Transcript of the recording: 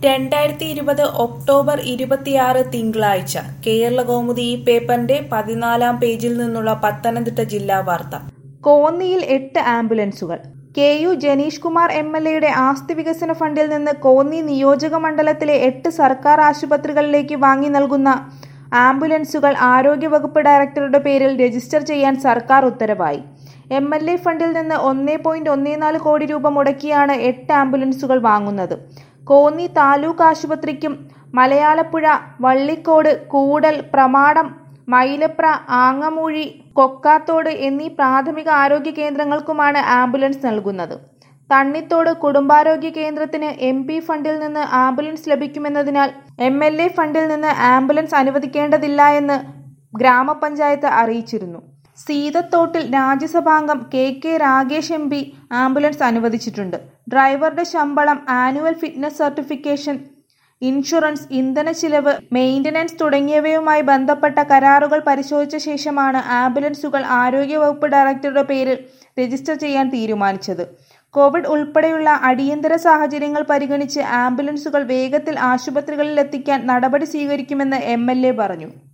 രണ്ടായിരത്തി ഇരുപത് ഒക്ടോബർ ഇരുപത്തിയാറ് തിങ്കളാഴ്ച കേരളകൗമുദി ഈ പേപ്പറിന്റെ പതിനാലാം പേജിൽ നിന്നുള്ള പത്തനംതിട്ട ജില്ലാ വാർത്ത കോന്നിയിൽ എട്ട് ആംബുലൻസുകൾ K U Janeesh Kumar M L എയുടെ ആസ്തി വികസന ഫണ്ടിൽ നിന്ന് കോന്നി നിയോജക മണ്ഡലത്തിലെ എട്ട് സർക്കാർ ആശുപത്രികളിലേക്ക് വാങ്ങി നൽകുന്ന ആംബുലൻസുകൾ ആരോഗ്യവകുപ്പ് ഡയറക്ടറുടെ പേരിൽ രജിസ്റ്റർ ചെയ്യാൻ സർക്കാർ ഉത്തരവായി എം എൽ എ ഫണ്ടിൽ നിന്ന് ഒന്നേ പോയിന്റ് ഒന്നേ നാല് കോടി രൂപ മുടക്കിയാണ് എട്ട് ആംബുലൻസുകൾ വാങ്ങുന്നത് കോന്നി താലൂക്ക് ആശുപത്രിക്കും മലയാളപ്പുഴ വള്ളിക്കോട് കൂടൽ പ്രമാടം മൈലപ്ര ആങ്ങമൂഴി കൊക്കാത്തോട് എന്നീ പ്രാഥമിക ആരോഗ്യ കേന്ദ്രങ്ങൾക്കുമാണ് ആംബുലൻസ് നൽകുന്നത് തണ്ണിത്തോട് കുടുംബാരോഗ്യ കേന്ദ്രത്തിന് എം പി ഫണ്ടിൽ നിന്ന് ആംബുലൻസ് ലഭിക്കുമെന്നതിനാൽ എം എൽ എ ഫണ്ടിൽ നിന്ന് ആംബുലൻസ് അനുവദിക്കേണ്ടതില്ല എന്ന് ഗ്രാമപഞ്ചായത്ത് അറിയിച്ചിരുന്നു സീതത്തോട്ടിൽ രാജ്യസഭാംഗം K K Ragesh M P ambulance അനുവദിച്ചിട്ടുണ്ട് ഡ്രൈവറുടെ ശമ്പളം ആനുവൽ ഫിറ്റ്നസ് സർട്ടിഫിക്കേഷൻ ഇൻഷുറൻസ് ഇന്ധന ചിലവ് മെയിന്റനൻസ് തുടങ്ങിയവയുമായി ബന്ധപ്പെട്ട കരാറുകൾ പരിശോധിച്ച ശേഷമാണ് ആംബുലൻസുകൾ ആരോഗ്യവകുപ്പ് ഡയറക്ടറുടെ പേരിൽ രജിസ്റ്റർ ചെയ്യാൻ തീരുമാനിച്ചത് കോവിഡ് ഉൾപ്പെടെയുള്ള അടിയന്തര സാഹചര്യങ്ങൾ പരിഗണിച്ച് ആംബുലൻസുകൾ വേഗത്തിൽ ആശുപത്രികളിൽ എത്തിക്കാൻ നടപടി സ്വീകരിക്കുമെന്ന് എം പറഞ്ഞു